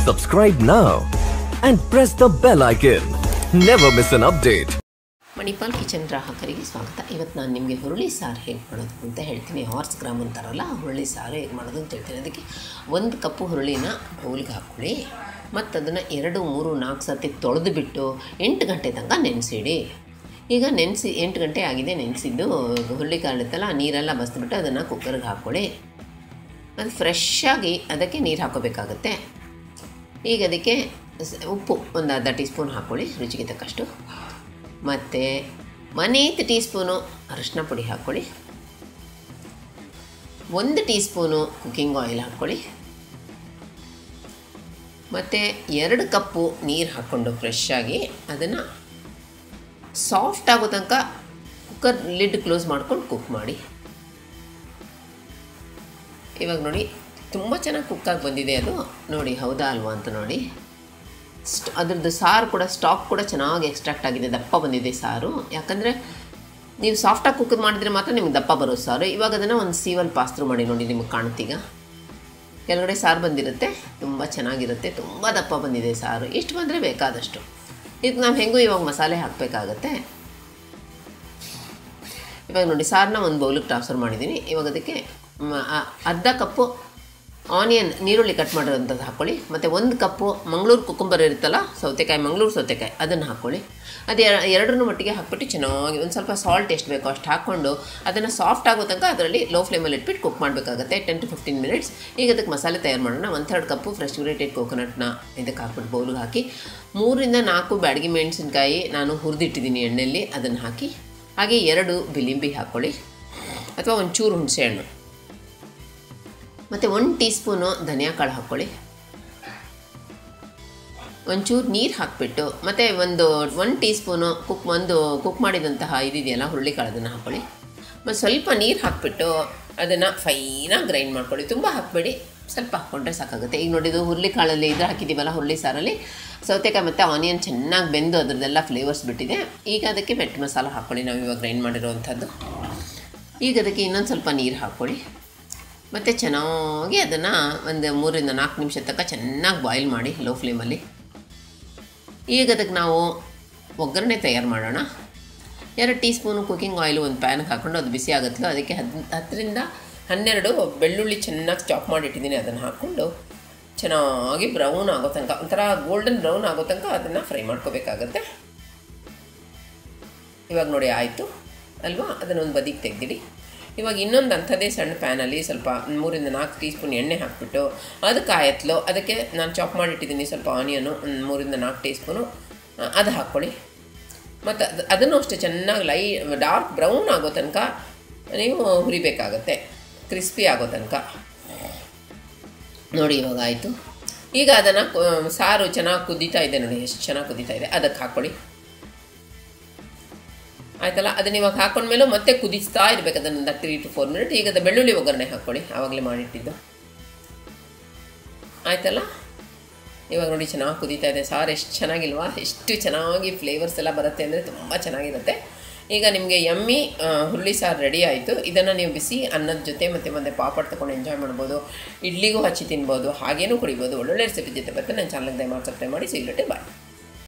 Subscribe now and press the bell icon. Never miss an update. Manipal kitchen ಗ್ರಾಹಕರಿಗೆ ಸ್ವಾಗತ ಇವತ್ತು ನಾನು ನಿಮಗೆ ಹುರುಳಿ ಸಾರು ಹೇಗೆ ಮಾಡೋದು ಅಂತ ಹೇಳ್ತೀನಿ ಹಾರ್ಸ್ ಗ್ರಾಮ್ ಅಂತಾರಲ್ಲ ಹುರುಳಿ ಸಾರು ಹೇಗೆ ಮಾಡೋದು ಅಂತ ಹೇಳ್ತೀನಿ ಅದಕ್ಕೆ ಒಂದು ಕಪ್ಪು ಹುರುಳಿನ ಬೌಲ್ಗೆ ಹಾಕ್ಕೊಳ್ಳಿ ಮತ್ತು ಅದನ್ನು ಎರಡು ಮೂರು ನಾಲ್ಕು ಸರ್ತಿ ತೊಳೆದು ಬಿಟ್ಟು ಎಂಟು ಗಂಟೆ ತನಕ ನೆನೆಸಿಡಿ ಈಗ ನೆನೆಸಿ ಎಂಟು ಗಂಟೆ ಆಗಿದೆ ನೆನೆಸಿದ್ದು ಹುರುಳಿ ಕಾಳುತ್ತಲ್ಲ ನೀರೆಲ್ಲ ಬಸ್ದುಬಿಟ್ಟು ಅದನ್ನು ಕುಕ್ಕರ್ಗೆ ಹಾಕ್ಕೊಳ್ಳಿ ಅದು ಫ್ರೆಶ್ ಆಗಿ ಅದಕ್ಕೆ ನೀರು ಹಾಕೋಬೇಕಾಗತ್ತೆ ಈಗ ಅದಕ್ಕೆ ಸ- ಉಪ್ಪು ಒಂದು ಅರ್ಧ ಟೀ ಸ್ಪೂನ್ ಹಾಕ್ಕೊಳ್ಳಿ ರುಚಿಗೆ ತಕ್ಕಷ್ಟು ಮತ್ತು ಮನೇತ್ ಟೀ ಸ್ಪೂನು ಅರಿಶಿನ ಪುಡಿ ಹಾಕ್ಕೊಳ್ಳಿ ಒಂದು ಟೀ ಸ್ಪೂನು ಕುಕ್ಕಿಂಗ್ ಆಯಿಲ್ ಹಾಕ್ಕೊಳ್ಳಿ ಮತ್ತು ಎರಡು ಕಪ್ಪು ನೀರು ಹಾಕ್ಕೊಂಡು ಫ್ರೆಶ್ ಆಗಿ ಅದನ್ನು ಸಾಫ್ಟ್ ಆಗೋ ತನಕ ಕುಕ್ಕರ್ ಲಿಡ್ ಕ್ಲೋಸ್ ಮಾಡ್ಕೊಂಡು ಕುಕ್ ಮಾಡಿ ಇವಾಗ ನೋಡಿ ತುಂಬ ಚೆನ್ನಾಗಿ ಕುಕ್ಕಾಗಿ ಬಂದಿದೆ ಅದು ನೋಡಿ ಹೌದಾ ಅಲ್ವಾ ಅಂತ ನೋಡಿ ಸ್ಟ್ ಅದ್ರದ್ದು ಸಾರು ಕೂಡ ಸ್ಟಾಕ್ ಕೂಡ ಚೆನ್ನಾಗಿ ಎಕ್ಸ್ಟ್ರಾಕ್ಟ್ ಆಗಿದೆ ದಪ್ಪ ಬಂದಿದೆ ಸಾರು ಯಾಕಂದರೆ ನೀವು ಸಾಫ್ಟಾಗಿ ಕುಕ್ ಮಾಡಿದ್ರೆ ಮಾತ್ರ ನಿಮ್ಗೆ ದಪ್ಪ ಬರೋ ಸಾರು ಇವಾಗ ಅದನ್ನು ಒಂದು ಸೀವಲ್ಲಿ ಪಾಸ್ತ್ರು ಮಾಡಿ ನೋಡಿ ನಿಮಗೆ ಕಾಣುತ್ತೀಗ ಕೆಳಗಡೆ ಸಾರು ಬಂದಿರುತ್ತೆ ತುಂಬ ಚೆನ್ನಾಗಿರುತ್ತೆ ತುಂಬ ದಪ್ಪ ಬಂದಿದೆ ಸಾರು ಇಷ್ಟು ಬಂದರೆ ಬೇಕಾದಷ್ಟು ಇದಕ್ಕೆ ನಾವು ಹೆಂಗೂ ಇವಾಗ ಮಸಾಲೆ ಹಾಕಬೇಕಾಗತ್ತೆ ಇವಾಗ ನೋಡಿ ಸಾರನ್ನ ಒಂದು ಬೌಲಿಗೆ ಟ್ರಾನ್ಸ್ಫರ್ ಮಾಡಿದ್ದೀನಿ ಇವಾಗ ಅದಕ್ಕೆ ಮ- ಆ- ಅರ್ಧ ಕಪ್ಪು ಆನಿಯನ್ ನೀರುಳ್ಳಿ ಕಟ್ ಮಾಡಿರೋಂಥದ್ದು ಹಾಕ್ಕೊಳ್ಳಿ ಮತ್ತು ಒಂದು ಕಪ್ಪು ಮಂಗಳೂರು ಕುಕ್ಕುಂಬರ್ ಇರುತ್ತಲ್ಲ ಸೌತೆಕಾಯಿ ಮಂಗಳೂರು ಸೌತೆಕಾಯಿ ಅದನ್ನು ಹಾಕ್ಕೊಳ್ಳಿ ಅದು ಎರಡರನ್ನು ಮಟ್ಟಿಗೆ ಹಾಕ್ಬಿಟ್ಟು ಚೆನ್ನಾಗಿ ಒಂದು ಸ್ವಲ್ಪ ಸಾಲ್ಟ್ ಎಷ್ಟು ಬೇಕೋ ಅಷ್ಟು ಹಾಕ್ಕೊಂಡು ಅದನ್ನು ಸಾಫ್ಟ್ ಆಗೋ ತನಕ ಅದರಲ್ಲಿ ಲೋ ಫ್ಲೇಮಲ್ಲಿ ಇಟ್ಬಿಟ್ಟು ಕುಕ್ ಮಾಡಬೇಕಾಗುತ್ತೆ ಟೆನ್ ಟು ಫಿಫ್ಟೀನ್ ಮಿನಿಟ್ಸ್ ಈಗ ಅದಕ್ಕೆ ಮಸಾಲೆ ತಯಾರು ಮಾಡೋಣ ಒಂದು ಥರ್ಡ್ ಕಪ್ಪು ಫ್ರೆಶ್ ಗ್ರೇಟೆಡ್ ಕೋಕೋನಟ್ನ ಇದಕ್ಕೆ ಹಾಕ್ಬಿಟ್ಟು ಬೌಲ್ಗೆ ಹಾಕಿ ಮೂರಿಂದ ನಾಲ್ಕು ಬ್ಯಾಡಗಿ ಮೆಣಸಿನ್ಕಾಯಿ ನಾನು ಹುರಿದಿಟ್ಟಿದ್ದೀನಿ ಎಣ್ಣೆಯಲ್ಲಿ ಅದನ್ನು ಹಾಕಿ ಹಾಗೆ ಎರಡು ಬಿಲಿಂಬಿ ಹಾಕ್ಕೊಳ್ಳಿ ಅಥವಾ ಒಂಚೂರು ಹುಣಸೆಹಣ್ಣು ಮತ್ತು ಒಂದು ಟೀ ಸ್ಪೂನು ಧನಿಯಾ ಕಾಳು ಹಾಕ್ಕೊಳ್ಳಿ ಒಂಚೂರು ನೀರು ಹಾಕಿಬಿಟ್ಟು ಮತ್ತು ಒಂದು ಒನ್ ಟೀ ಸ್ಪೂನು ಕುಕ್ ಒಂದು ಕುಕ್ ಮಾಡಿದಂತಹ ಇದಿದೆಯಲ್ಲ ಹುರುಳಿಕಾಳು ಅದನ್ನು ಹಾಕ್ಕೊಳ್ಳಿ ಮತ್ತು ಸ್ವಲ್ಪ ನೀರು ಹಾಕಿಬಿಟ್ಟು ಅದನ್ನು ಫೈನಾಗಿ ಗ್ರೈಂಡ್ ಮಾಡ್ಕೊಳ್ಳಿ ತುಂಬ ಹಾಕಬೇಡಿ ಸ್ವಲ್ಪ ಹಾಕ್ಕೊಂಡ್ರೆ ಸಾಕಾಗುತ್ತೆ ಈಗ ನೋಡಿದ್ದು ಹುರುಳಿಕಾಳಲ್ಲಿ ಇದು ಹಾಕಿದ್ದೀವಲ್ಲ ಹುರುಳಿ ಸಾರಲ್ಲಿ ಸೌತೆಕಾಯಿ ಮತ್ತು ಆನಿಯನ್ ಚೆನ್ನಾಗಿ ಬೆಂದು ಅದರದ್ದೆಲ್ಲ ಫ್ಲೇವರ್ಸ್ ಬಿಟ್ಟಿದೆ ಈಗ ಅದಕ್ಕೆ ಮೆಟ್ ಮಸಾಲ ಹಾಕ್ಕೊಳ್ಳಿ ನಾವು ಇವಾಗ ಗ್ರೈಂಡ್ ಮಾಡಿರೋವಂಥದ್ದು ಈಗ ಅದಕ್ಕೆ ಇನ್ನೊಂದು ಸ್ವಲ್ಪ ನೀರು ಹಾಕ್ಕೊಳ್ಳಿ ಮತ್ತು ಚೆನ್ನಾಗಿ ಅದನ್ನು ಒಂದು ಮೂರಿಂದ ನಾಲ್ಕು ನಿಮಿಷ ತನಕ ಚೆನ್ನಾಗಿ ಬಾಯ್ಲ್ ಮಾಡಿ ಲೋ ಫ್ಲೇಮಲ್ಲಿ ಈಗ ಅದಕ್ಕೆ ನಾವು ಒಗ್ಗರಣೆ ತಯಾರು ಮಾಡೋಣ ಎರಡು ಟೀ ಸ್ಪೂನು ಕುಕ್ಕಿಂಗ್ ಆಯಿಲು ಒಂದು ಪ್ಯಾನ್ಗೆ ಹಾಕ್ಕೊಂಡು ಅದು ಬಿಸಿ ಆಗುತ್ತಲ್ಲ ಅದಕ್ಕೆ ಹದ್ ಹತ್ತರಿಂದ ಹನ್ನೆರಡು ಬೆಳ್ಳುಳ್ಳಿ ಚೆನ್ನಾಗಿ ಚಾಪ್ ಮಾಡಿಟ್ಟಿದ್ದೀನಿ ಅದನ್ನು ಹಾಕ್ಕೊಂಡು ಚೆನ್ನಾಗಿ ಬ್ರೌನ್ ಆಗೋ ತನಕ ಒಂಥರ ಗೋಲ್ಡನ್ ಬ್ರೌನ್ ಆಗೋ ತನಕ ಅದನ್ನು ಫ್ರೈ ಮಾಡ್ಕೋಬೇಕಾಗತ್ತೆ ಇವಾಗ ನೋಡಿ ಆಯಿತು ಅಲ್ವಾ ಅದನ್ನೊಂದು ಬದಿಗೆ ತೆಗೆದಿಡಿ ಇವಾಗ ಇನ್ನೊಂದು ಅಂಥದ್ದೇ ಸಣ್ಣ ಪ್ಯಾನಲ್ಲಿ ಸ್ವಲ್ಪ ಮೂರಿಂದ ನಾಲ್ಕು ಟೀ ಸ್ಪೂನ್ ಎಣ್ಣೆ ಹಾಕ್ಬಿಟ್ಟು ಅದಕ್ಕೆ ಆಯತ್ಲು ಅದಕ್ಕೆ ನಾನು ಚಾಪ್ ಮಾಡಿಟ್ಟಿದ್ದೀನಿ ಸ್ವಲ್ಪ ಆನಿಯನು ಒಂದು ಮೂರಿಂದ ನಾಲ್ಕು ಟೀ ಸ್ಪೂನು ಆ, ಅದು ಹಾಕ್ಕೊಳ್ಳಿ ಮತ್ತು ಅದು ಅದನ್ನು ಅಷ್ಟೇ ಚೆನ್ನಾಗಿ ಲೈ ಡಾರ್ಕ್ ಬ್ರೌನ್ ಆಗೋ ತನಕ ನೀವು ಹುರಿಬೇಕಾಗತ್ತೆ ಕ್ರಿಸ್ಪಿ ಆಗೋ ತನಕ ನೋಡಿ ಇವಾಗ ಆಯಿತು ಈಗ ಅದನ್ನು ಸಾರು ಚೆನ್ನಾಗಿ ಕುದೀತಾ ಇದೆ ನೋಡಿ ಎಷ್ಟು ಚೆನ್ನಾಗಿ ಕುದೀತಾ ಇದೆ ಅದಕ್ಕೆ ಹಾಕ್ಕೊಳ್ಳಿ ಆಯ್ತಲ್ಲ ಅದನ್ನ ಇವಾಗ ಹಾಕೊಂಡ್ಮೇಲೆ ಮತ್ತೆ ಕುದಿಸ್ತಾ ಇರ್ಬೇಕು ಅದನ್ನು ತ್ರೀ ಟು ಫೋರ್ ಮಿನಿಟ್ ಈಗ ಅದು ಬೆಳ್ಳುಳ್ಳಿ ಒಗ್ಗರಣೆ ಹಾಕ್ಕೊಳ್ಳಿ ಆವಾಗಲೇ ಮಾಡಿಟ್ಟಿದ್ದು ಆಯ್ತಲ್ಲ ಇವಾಗ ನೋಡಿ ಚೆನ್ನಾಗಿ ಕುದೀತಾ ಇದೆ ಸಾರು ಎಷ್ಟು ಚೆನ್ನಾಗಿಲ್ವಾ ಎಷ್ಟು ಚೆನ್ನಾಗಿ ಫ್ಲೇವರ್ಸ್ ಎಲ್ಲ ಬರುತ್ತೆ ಅಂದರೆ ತುಂಬ ಚೆನ್ನಾಗಿರುತ್ತೆ ಈಗ ನಿಮಗೆ ಎಮ್ಮಿ ಆ, ಹುರುಳಿ ಸಾರು ರೆಡಿ ಆಯಿತು ಇದನ್ನು ನೀವು ಬಿಸಿ ಅನ್ನದ ಜೊತೆ ಮತ್ತು ಮತ್ತೆ ಪಾಪಡ್ ತೊಗೊಂಡು ಎಂಜಾಯ್ ಮಾಡ್ಬೋದು ಇಡ್ಲಿಗೂ ಹಚ್ಚಿ ತಿನ್ಬೋದು ಹಾಗೇನೂ ಕುಡಿಬೋದು ಒಳ್ಳೊಳ್ಳೆ ರೆಸಿಪಿ ಜೊತೆ ಬರ್ತೀನಿ ನನ್ನ ಚಾನಲ್ಗೆ ದಯಮಾಡಿ ಸಬ್ಸ್ಕ್ರೈಬ್ ಮಾಡಿ ಸಿಗ್ಲಟ್ಟೆ ಬಾಯ್